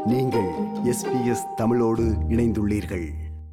நீங்கள் எஸ்பிஎஸ் தமிழோடு இணைந்துள்ளீர்கள்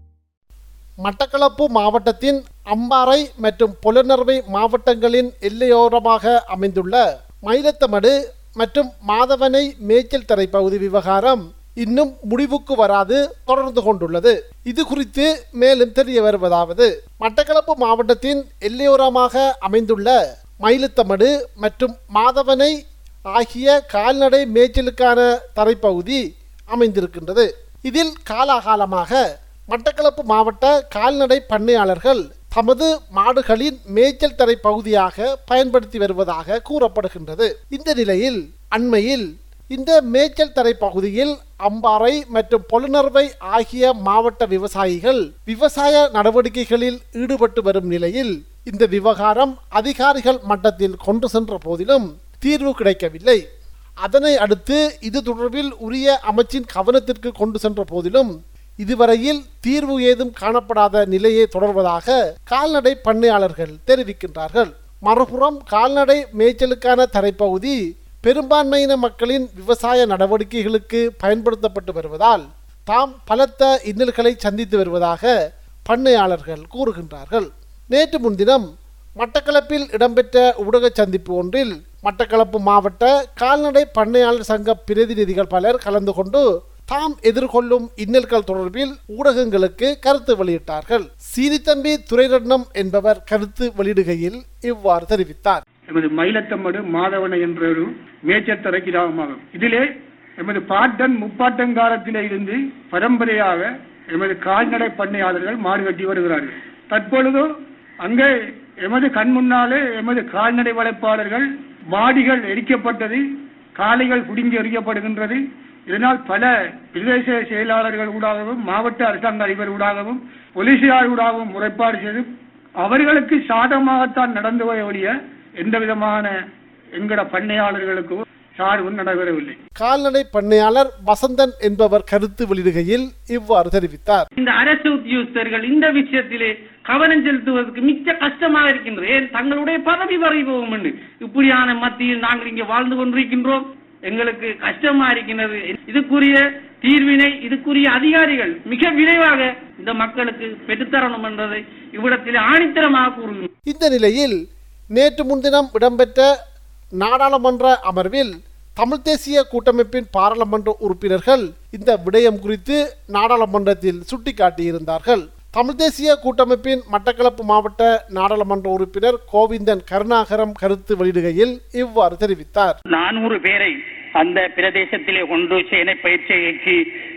மட்டக்களப்பு மாவட்டத்தின் அம்பாறை மற்றும் பொலனறுவை மாவட்டங்களின் எல்லையோரமாக அமைந்துள்ள மயிலத்தமடு மற்றும் மாதவனை மேய்ச்சல் தரை பகுதி விவகாரம் இன்னும் முடிவுக்கு வராது தொடர்ந்து கொண்டுள்ளது இது குறித்து மேலும் தெரிய வருவதாவது மட்டக்களப்பு மாவட்டத்தின் எல்லையோரமாக அமைந்துள்ள மயிலத்தமடு மற்றும் மாதவனை ஆகிய கால்நடை மேய்ச்சலுக்கான தரைப்பகுதி அமைந்திருக்கின்றது இதில் காலாகாலமாக மட்டக்களப்பு மாவட்ட கால்நடை பண்ணையாளர்கள் தமது மாடுகளின் மேய்ச்சல் தரை பகுதியாக பயன்படுத்தி வருவதாக கூறப்படுகின்றது இந்த நிலையில் அண்மையில் இந்த மேய்ச்சல் தரை பகுதியில் அம்பாறை மற்றும் பொலுநர்வை ஆகிய மாவட்ட விவசாயிகள் விவசாய நடவடிக்கைகளில் ஈடுபட்டு வரும் நிலையில் இந்த விவகாரம் அதிகாரிகள் மட்டத்தில் கொண்டு சென்ற போதிலும் தீர்வு கிடைக்கவில்லை அதனை அடுத்து இது தொடர்பில் உரிய அமைச்சின் கவனத்திற்கு கொண்டு சென்ற போதிலும் இதுவரையில் தீர்வு ஏதும் காணப்படாத நிலையே தொடர்வதாக கால்நடை பண்ணையாளர்கள் தெரிவிக்கின்றார்கள் மறுபுறம் கால்நடை மேய்ச்சலுக்கான தரைப்பகுதி பெரும்பான்மையின மக்களின் விவசாய நடவடிக்கைகளுக்கு பயன்படுத்தப்பட்டு வருவதால் தாம் பலத்த இன்னல்களை சந்தித்து வருவதாக பண்ணையாளர்கள் கூறுகின்றார்கள் நேற்று முன்தினம் மட்டக்களப்பில் இடம்பெற்ற ஊடக சந்திப்பு ஒன்றில் மட்டக்களப்பு மாவட்ட கால்நடை பண்ணையாளர் சங்க பிரதிநிதிகள் பலர் கலந்து கொண்டு தாம் எதிர்கொள்ளும் இன்னல்கள் தொடர்பில் ஊடகங்களுக்கு கருத்து வெளியிட்டார்கள் சீனித்தம்பி துரைரட்னம் என்பவர் கருத்து வெளியிடுகையில் இவ்வாறு தெரிவித்தார் எமது மயிலத்தம்மடு மாதவனை என்ற ஒரு மேச்சத்தர கிராமமாகும் இதிலே எமது பாட்டன் முப்பாட்டன் காலத்திலே இருந்து பரம்பரையாக எமது கால்நடை பண்ணையாளர்கள் மாடு கட்டி வருகிறார்கள் தற்பொழுது அங்கே எமது கண் முன்னாலே எமது கால்நடை வளர்ப்பாளர்கள் மாடிகள் எரிக்கப்பட்டது காளைகள் குடுங்கி எறியப்படுகின்றது இதனால் பல பிரதேச செயலாளர்கள் ஊடாகவும் மாவட்ட அரசாங்க அதிபர் ஊடாகவும் போலீசார் ஊடாகவும் முறைப்பாடு செய்து அவர்களுக்கு சாதகமாகத்தான் நடந்து ஒழிய எந்த விதமான எங்கட பண்ணையாளர்களுக்கும் சார்பு நடைபெறவில்லை கால்நடை பண்ணையாளர் வசந்தன் என்பவர் கருத்து வெளியிடுகையில் இவ்வாறு தெரிவித்தார் இந்த அரசு உத்தியோகஸ்தர்கள் இந்த விஷயத்திலே கவனம் செலுத்துவதற்கு மிச்ச கஷ்டமாக இருக்கின்றது ஏன் தங்களுடைய பதவி வரைபவம் என்று இப்படியான மத்தியில் நாங்கள் இங்கே வாழ்ந்து கொண்டிருக்கின்றோம் எங்களுக்கு கஷ்டமா இருக்கின்றது இதுக்குரிய தீர்வினை இதுக்குரிய அதிகாரிகள் மிக விரைவாக இந்த மக்களுக்கு பெற்றுத்தரணும் என்றதை இவ்விடத்தில் ஆணித்தரமாக கூறுகின்றோம் இந்த நிலையில் நேற்று முன்தினம் இடம்பெற்ற நாடாளுமன்ற அமர்வில் தமிழ் தேசிய கூட்டமைப்பின் பாராளுமன்ற உறுப்பினர்கள் இந்த விடயம் குறித்து நாடாளுமன்றத்தில் சுட்டிக்காட்டியிருந்தார்கள் தமிழ் தேசிய கூட்டமைப்பின் மட்டக்களப்பு மாவட்ட நாடாளுமன்ற உறுப்பினர் கோவிந்தன் கருணாகரம் கருத்து வெளியிடுகையில் இவ்வாறு தெரிவித்தார் நானூறு பேரை அந்த பிரதேசத்திலே கொண்டு சேனை பயிற்சிக்கு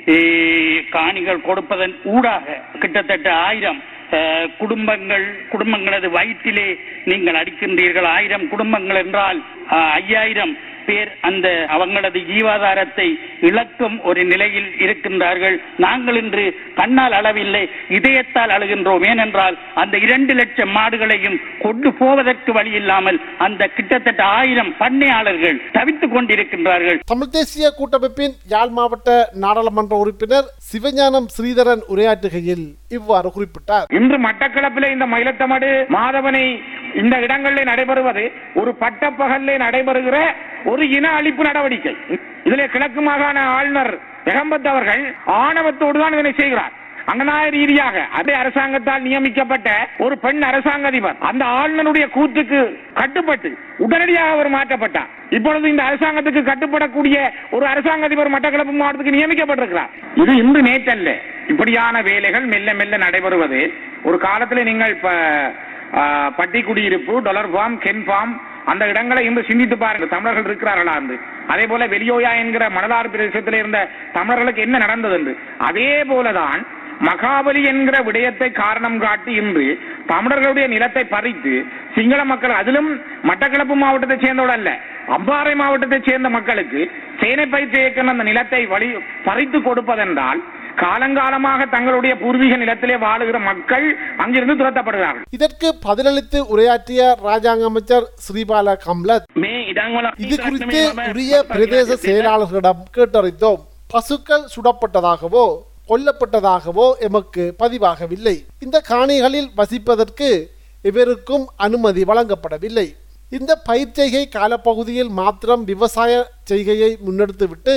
காணிகள் கொடுப்பதன் ஊடாக கிட்டத்தட்ட ஆயிரம் அஹ், குடும்பங்கள் குடும்பங்களது வயிற்றிலே நீங்கள் அடிக்கின்றீர்கள் ஆயிரம் குடும்பங்கள் என்றால் அஹ், ஐயாயிரம் பேர் அந்த அவங்களது ஜீவாதாரத்தை இழக்கும் ஒரு நிலையில் இருக்கின்றார்கள் நாங்கள் இன்று கண்ணால் அளவில்லை இதயத்தால் அழுகின்றோம் ஏனென்றால் அந்த இரண்டு லட்சம் மாடுகளையும் கொண்டு போவதற்கு வழி இல்லாமல் அந்த கிட்டத்தட்ட ஆயிரம் பண்ணையாளர்கள் தவித்துக் கொண்டிருக்கின்றார்கள் தமிழ் தேசிய கூட்டமைப்பின் யாழ் மாவட்ட நாடாளுமன்ற உறுப்பினர் சிவஞானம் ஸ்ரீதரன் உரையாற்றுகையில் இவ்வாறு குறிப்பிட்டார் இன்று மட்டக்களப்பிலே இந்த மயிலத்தமடு மாதவனை இந்த இடங்களில் நடைபெறுவது ஒரு பட்டப்பகலில் நடைபெறுகிற ஒரு இன அழிப்பு நடவடிக்கை இதிலே கிழக்கு மாகாண ஆளுநர் எகம்பத் அவர்கள் ஆணவத்தோடு தான் இதனை செய்கிறார் அங்கநாய ரீதியாக அதே அரசாங்கத்தால் நியமிக்கப்பட்ட ஒரு பெண் அரசாங்க அதிபர் அந்த ஆளுநருடைய கூற்றுக்கு கட்டுப்பட்டு உடனடியாக அவர் மாற்றப்பட்டார் இப்பொழுது இந்த அரசாங்கத்துக்கு கட்டுப்படக்கூடிய ஒரு அரசாங்க அதிபர் மட்டக்களப்பு மாவட்டத்துக்கு நியமிக்கப்பட்டிருக்கிறார் இது இன்று நேற்றல்ல இப்படியான வேலைகள் மெல்ல மெல்ல நடைபெறுவது ஒரு காலத்தில் நீங்கள் இப்ப ஆ, பட்டி குடியிருப்பு டொலர் ஃபார்ம் கென் ஃபார்ம் அந்த இடங்களை இன்று சிந்தித்து பாருங்கள் தமிழர்கள் இருக்கிறார்களா என்று அதே போல வெளியோயா என்கிற மணலாறு பிரதேசத்தில் இருந்த தமிழர்களுக்கு என்ன நடந்தது என்று அதே போலதான் மகாபலி என்கிற விடயத்தை காரணம் காட்டி இன்று தமிழர்களுடைய நிலத்தை பறித்து சிங்கள மக்கள் அதிலும் மட்டக்களப்பு மாவட்டத்தை சேர்ந்தோடு அல்ல அம்பாறை மாவட்டத்தை சேர்ந்த மக்களுக்கு சேனை பயிற்சி இயக்கம் அந்த நிலத்தை வழி பறித்து கொடுப்பதென்றால் காலங்காலமாக தங்களுடைய பூர்வீக நிலத்திலே வாழுகிற மக்கள் அங்கிருந்து துரத்தப்படுகிறார்கள் இதற்கு பதிலளித்து உரையாற்றிய ராஜாங்க அமைச்சர் ஸ்ரீபால கம்லத் மே இடங்கள இது குறித்து உரிய பிரதேச செயலாளர்களிடம் கேட்டறிந்தோம் பசுக்கள் சுடப்பட்டதாகவோ கொல்லப்பட்டதாகவோ எமக்கு பதிவாகவில்லை இந்த காணிகளில் வசிப்பதற்கு இவருக்கும் அனுமதி வழங்கப்படவில்லை இந்த பயிர்ச்செய்கை காலப்பகுதியில் மாத்திரம் விவசாய செய்கையை முன்னெடுத்துவிட்டு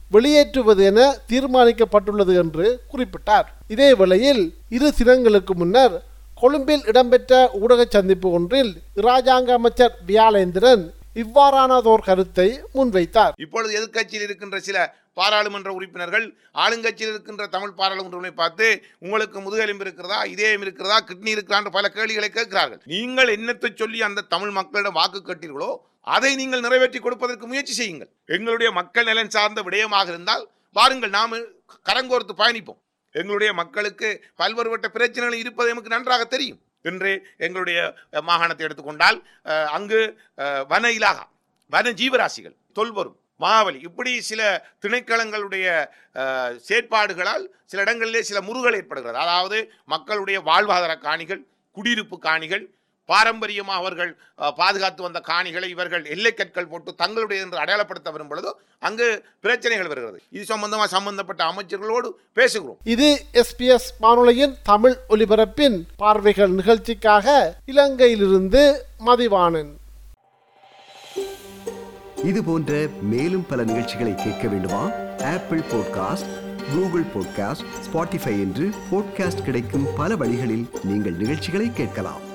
வெளியேற்றுவது என தீர்மானிக்கப்பட்டுள்ளது என்று குறிப்பிட்டார் இதே வேளையில் இரு தினங்களுக்கு முன்னர் கொழும்பில் இடம்பெற்ற ஊடக சந்திப்பு ஒன்றில் இராஜாங்க அமைச்சர் வியாலேந்திரன் இவ்வாறானதோர் கருத்தை முன்வைத்தார் இப்பொழுது எதிர்க்கட்சியில் இருக்கின்ற சில பாராளுமன்ற உறுப்பினர்கள் ஆளுங்கட்சியில் இருக்கின்ற தமிழ் பாராளுமன்ற உறுப்பினரை பார்த்து உங்களுக்கு முதுகெலும்பு இருக்கிறதா இதயம் இருக்கிறதா கிட்னி இருக்கிறான்ற பல கேள்விகளை கேட்கிறார்கள் நீங்கள் என்னத்தை சொல்லி அந்த தமிழ் மக்களிடம் வாக்கு கேட்டீர்களோ அதை நீங்கள் நிறைவேற்றி கொடுப்பதற்கு முயற்சி செய்யுங்கள் எங்களுடைய மக்கள் நலன் சார்ந்த விடயமாக இருந்தால் வாருங்கள் நாம் கரங்கோர்த்து பயணிப்போம் எங்களுடைய மக்களுக்கு பல்வேறுபட்ட பிரச்சனைகள் இருப்பது நமக்கு நன்றாக தெரியும் இன்று எங்களுடைய அஹ், மாகாணத்தை எடுத்துக்கொண்டால் அஹ், அங்கு அஹ், வன இலாகா வன ஜீவராசிகள் தொல்வரும் மாவலி இப்படி சில திணைக்களங்களுடைய அஹ், செயற்பாடுகளால் சில இடங்களிலே சில முருகல் ஏற்படுகிறது அதாவது மக்களுடைய வாழ்வாதார காணிகள் குடியிருப்பு காணிகள் பாரம்பரியமாக அவர்கள் அஹ், பாதுகாத்து வந்த காணிகளை இவர்கள் எல்லை கற்கள் போட்டு தங்களுடைய என்று அடையாளப்படுத்த வரும் பொழுதோ அங்கு பிரச்சனைகள் வருகிறது இது சம்பந்தமாக சம்பந்தப்பட்ட அமைச்சர்களோடு பேசுகிறோம் இது எஸ்பிஎஸ் வானொலியின் தமிழ் ஒலிபரப்பின் பார்வைகள் நிகழ்ச்சிக்காக இலங்கையிலிருந்து மதிவாணன் இது போன்ற மேலும் பல நிகழ்ச்சிகளை கேட்க வேண்டுமா Apple podcast Google podcast Spotify என்று பாட்காஸ்ட் கிடைக்கும் பல வழிகளில் நீங்கள் நிகழ்ச்சிகளை கேட்கலாம்